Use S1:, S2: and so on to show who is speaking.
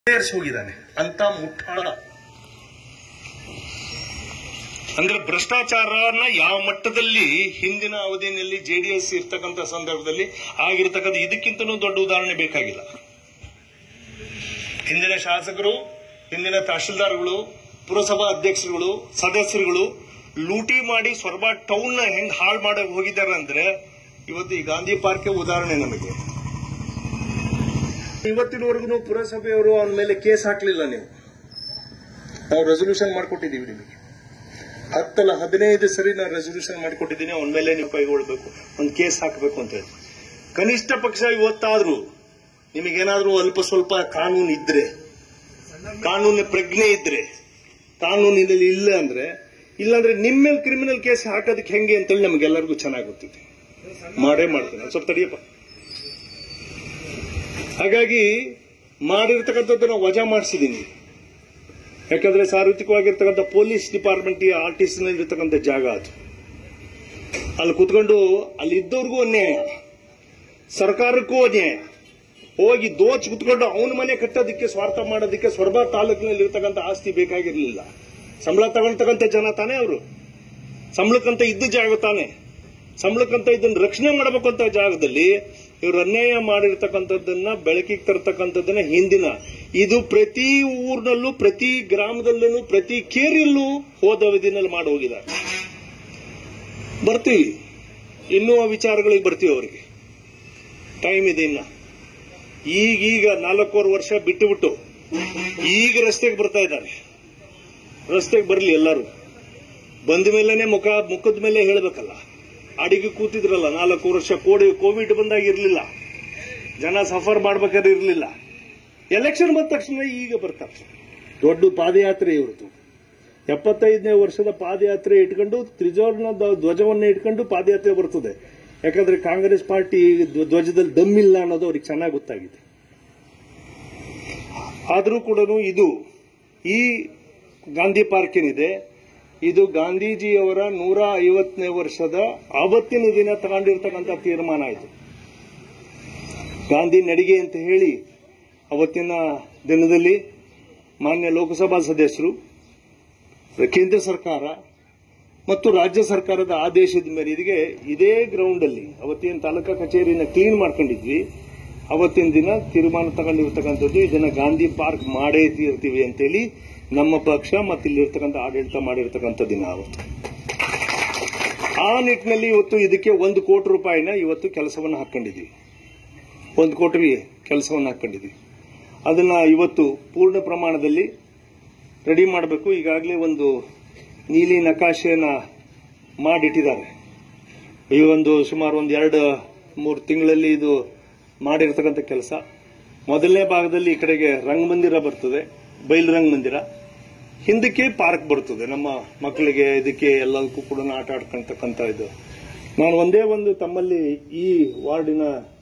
S1: ಸೇರಿಸಿ ಹೋಗಿದ್ದಾನೆ ಅಂತ ಮುಟ್ಟಾಳ ಅಂದ್ರೆ ಭ್ರಷ್ಟಾಚಾರನ ಯಾವ ಮಟ್ಟದಲ್ಲಿ ಹಿಂದಿನ ಅವಧಿಯಲ್ಲಿ ಜೆಡಿಎಸ್ ಇರ್ತಕ್ಕಂಥ ಸಂದರ್ಭದಲ್ಲಿ ಆಗಿರ್ತಕ್ಕಂಥ ಇದಕ್ಕಿಂತನೂ ದೊಡ್ಡ ಉದಾಹರಣೆ ಬೇಕಾಗಿಲ್ಲ ಹಿಂದಿನ ಶಾಸಕರು ಹಿಂದಿನ ತಹಶೀಲ್ದಾರ್ಗಳು ಪುರಸಭಾ ಅಧ್ಯಕ್ಷರುಗಳು ಸದಸ್ಯರುಗಳು ಲೂಟಿ ಮಾಡಿ ಸೊರಬ ಟೌನ್ ನ ಹೆಂಗ್ ಹಾಳು ಮಾಡಕ್ ಹೋಗಿದ್ದಾರೆ ಅಂದ್ರೆ ಇವತ್ತು ಈ ಗಾಂಧಿ ಪಾರ್ಕ್ ಉದಾಹರಣೆ ನಮಗೆ ಇವತ್ತಿನವರೆಗೂ ಪುರಸಭೆಯವರು ಅವನ ಮೇಲೆ ಕೇಸ್ ಹಾಕ್ಲಿಲ್ಲ ನೀವು ನಾವು ರೆಸೊಲ್ಯೂಷನ್ ಮಾಡ್ಕೊಟ್ಟಿದ್ದೀವಿ ನಿಮಗೆ ಹತ್ತಲ್ಲ ಹದಿನೈದು ಸರಿ ನಾನು ರೆಸೊಲ್ಯೂಷನ್ ಮಾಡಿಕೊಟ್ಟಿದ್ದೀನಿ ಅವನ ಮೇಲೆ ನೀವು ಕೈಗೊಳ್ಬೇಕು ಒಂದು ಕೇಸ್ ಹಾಕಬೇಕು ಅಂತ ಹೇಳಿ ಕನಿಷ್ಠ ಪಕ್ಷ ಇವತ್ತಾದ್ರೂ ನಿಮಗೇನಾದ್ರೂ ಅಲ್ಪ ಸ್ವಲ್ಪ ಕಾನೂನು ಇದ್ರೆ ಕಾನೂನಿನ ಪ್ರಜ್ಞೆ ಇದ್ರೆ ಕಾನೂನಿನಲ್ಲಿ ಇಲ್ಲ ಅಂದ್ರೆ ಇಲ್ಲಾಂದ್ರೆ ನಿಮ್ಮ ಮೇಲೆ ಕ್ರಿಮಿನಲ್ ಕೇಸ್ ಹಾಕೋದಕ್ಕೆ ಹೆಂಗೆ ಅಂತೇಳಿ ನಮಗೆಲ್ಲರಿಗೂ ಚೆನ್ನಾಗಿ ಗೊತ್ತಿದೆ ಮಾಡೇ ಮಾಡ್ತೇನೆ ಸ್ವಲ್ಪ ತಡಿಯಪ್ಪ ಹಾಗಾಗಿ ಮಾಡಿರ್ತಕ್ಕಂಥದ್ದನ್ನ ವಜಾ ಮಾಡಿಸಿದ್ದೀನಿ ಯಾಕಂದ್ರೆ ಸಾರ್ವತ್ರಿಕವಾಗಿರ್ತಕ್ಕಂಥ ಪೊಲೀಸ್ ಡಿಪಾರ್ಟ್ಮೆಂಟ್ ಆರ್ ಟಿ ಇರ್ತಕ್ಕಂಥ ಜಾಗ ಅದು ಅಲ್ಲಿ ಕುತ್ಕೊಂಡು ಅಲ್ಲಿ ಇದ್ದವ್ರಿಗೂ ಅನ್ಯಾಯ ಸರ್ಕಾರಕ್ಕೂ ಅನ್ಯಾಯ ಹೋಗಿ ದೋಚ್ ಕುತ್ಕೊಂಡು ಅವನ ಮನೆ ಕಟ್ಟೋದಕ್ಕೆ ಸ್ವಾರ್ಥ ಮಾಡೋದಕ್ಕೆ ಸ್ವರ್ಬ ತಾಲೂಕಿನಲ್ಲಿ ಇರ್ತಕ್ಕಂಥ ಆಸ್ತಿ ಬೇಕಾಗಿರ್ಲಿಲ್ಲ ಸಂಬಳ ತಗೊಳ್ತಕ್ಕಂಥ ಜನ ತಾನೇ ಅವರು ಸಂಬಳಕ್ಕಂತ ಇದ್ದ ಜಾಗ ತಾನೆ ಸಂಬಳಕ್ಕಂತ ಇದನ್ನ ರಕ್ಷಣೆ ಮಾಡಬೇಕು ಅಂತ ಜಾಗದಲ್ಲಿ ಇವರು ಅನ್ಯಾಯ ಮಾಡಿರ್ತಕ್ಕಂಥದ್ದನ್ನ ಬೆಳಕಿಗೆ ತರ್ತಕ್ಕಂಥದ್ದನ್ನ ಹಿಂದಿನ ಇದು ಪ್ರತಿ ಊರಿನಲ್ಲೂ ಪ್ರತಿ ಗ್ರಾಮದಲ್ಲೂ ಪ್ರತಿ ಕೇರಿಯಲ್ಲೂ ಹೋದ ಅವಧಿನಲ್ಲಿ ಮಾಡಿ ಹೋಗಿದ್ದಾರೆ ಬರ್ತೀವಿ ಇನ್ನೂ ಆ ವಿಚಾರಗಳಿಗೆ ಬರ್ತೀವಿ ಅವರಿಗೆ ಟೈಮ್ ಇದೆ ಇನ್ನ ಈಗೀಗ ನಾಲ್ಕೂವರೆ ವರ್ಷ ಬಿಟ್ಟು ಬಿಟ್ಟು ಈಗ ರಸ್ತೆಗೆ ಬರ್ತಾ ಇದ್ದಾರೆ ರಸ್ತೆಗೆ ಬರಲಿ ಎಲ್ಲರೂ ಬಂದ ಮೇಲೆನೆ ಮುಖ ಮುಖದ ಮೇಲೆ ಹೇಳಬೇಕಲ್ಲ ಅಡಿಗೆ ಕೂತಿದ್ರಲ್ಲ ನಾಲ್ಕು ವರ್ಷ ಕೋಡಿ ಕೋವಿಡ್ ಬಂದಾಗ ಇರಲಿಲ್ಲ ಜನ ಸಫರ್ ಮಾಡ್ಬೇಕಾದ್ರೆ ಇರಲಿಲ್ಲ ಎಲೆಕ್ಷನ್ ಬಂದ ತಕ್ಷಣ ಈಗ ಬರ್ತಾರೆ ದೊಡ್ಡ ಪಾದಯಾತ್ರೆ ಇವ್ರದ್ದು ಎಪ್ಪತ್ತೈದನೇ ವರ್ಷದ ಪಾದಯಾತ್ರೆ ಇಟ್ಕೊಂಡು ತ್ರಿಜೋರ್ನ ಧ್ವ- ಧ್ವಜವನ್ನ ಇಟ್ಕೊಂಡು ಪಾದಯಾತ್ರೆ ಬರ್ತದೆ ಯಾಕಂದ್ರೆ ಕಾಂಗ್ರೆಸ್ ಪಾರ್ಟಿ ಧ್ವ- ಧ್ವಜದಲ್ಲಿ ದಮ್ಮಿಲ್ಲ ಅನ್ನೋದು ಅವ್ರಿಗೆ ಚೆನ್ನಾಗಿ ಗೊತ್ತಾಗಿದೆ ಆದರೂ ಕೂಡ ಇದು ಈ ಗಾಂಧಿ ಪಾರ್ಕ್ ಏನಿದೆ ಇದು ಗಾಂಧೀಜಿಯವರ ನೂರ ಐವತ್ತನೇ ವರ್ಷದ ಆವತ್ತಿನ ದಿನ ತಗೊಂಡಿರ್ತಕ್ಕಂಥ ತೀರ್ಮಾನ ಇದು ಗಾಂಧಿ ನಡಿಗೆ ಅಂತ ಹೇಳಿ ಅವತ್ತಿನ ದಿನದಲ್ಲಿ ಮಾನ್ಯ ಲೋಕಸಭಾ ಸದಸ್ಯರು ಕೇಂದ್ರ ಸರ್ಕಾರ ಮತ್ತು ರಾಜ್ಯ ಸರ್ಕಾರದ ಆದೇಶದ ಮೇರೆಗೆ ಇದೇ ಗ್ರೌಂಡ್ ಅಲ್ಲಿ ಅವತ್ತಿನ ತಾಲೂಕಾ ಕಚೇರಿನ ಕ್ಲೀನ್ ಮಾಡ್ಕೊಂಡಿದ್ವಿ ಅವತ್ತಿನ ದಿನ ತೀರ್ಮಾನ ತಗೊಂಡಿರ್ತಕ್ಕಂಥದ್ದು ಇದನ್ನ ಗಾಂಧಿ ಪಾರ್ಕ್ ಮಾಡೇ ತೀರ್ತೀವಿ ಅಂತೇಳಿ ನಮ್ಮ ಪಕ್ಷ ಮತ್ತು ಇಲ್ಲಿರ್ತಕ್ಕಂಥ ಆಡಳಿತ ಮಾಡಿರ್ತಕ್ಕಂಥ ದಿನ ಅವತ್ತು ಆ ನಿಟ್ಟಿನಲ್ಲಿ ಇವತ್ತು ಇದಕ್ಕೆ ಒಂದು ಕೋಟಿ ರೂಪಾಯಿನ ಇವತ್ತು ಕೆಲಸವನ್ನು ಹಾಕೊಂಡಿದ್ವಿ ಒಂದು ಕೋಟಿ ಕೆಲಸವನ್ನು ಹಾಕೊಂಡಿದ್ವಿ ಅದನ್ನ ಇವತ್ತು ಪೂರ್ಣ ಪ್ರಮಾಣದಲ್ಲಿ ರೆಡಿ ಮಾಡಬೇಕು ಈಗಾಗಲೇ ಒಂದು ನೀಲಿ ನಕಾಶೆಯನ್ನ ಮಾಡಿಟ್ಟಿದ್ದಾರೆ ಈ ಒಂದು ಸುಮಾರು ಒಂದು ಎರಡು ಮೂರು ತಿಂಗಳಲ್ಲಿ ಇದು ಮಾಡಿರ್ತಕ್ಕಂಥ ಕೆಲಸ ಮೊದಲನೇ ಭಾಗದಲ್ಲಿ ಈ ಕಡೆಗೆ ರಂಗಮಂದಿರ ಬರ್ತದೆ ಬಯಲು ರಂಗಮಂದಿರ ಹಿಂದಕ್ಕೆ ಪಾರ್ಕ್ ಬರ್ತದೆ ನಮ್ಮ ಮಕ್ಕಳಿಗೆ ಇದಕ್ಕೆ ಎಲ್ಲದಕ್ಕೂ ಕೂಡ ಆಟ ಆಡ್ಕೊಳ್ತಕ್ಕಂಥ ಇದು ನಾನು ಒಂದೇ ಒಂದು ತಮ್ಮಲ್ಲಿ ಈ ವಾರ್ಡಿನ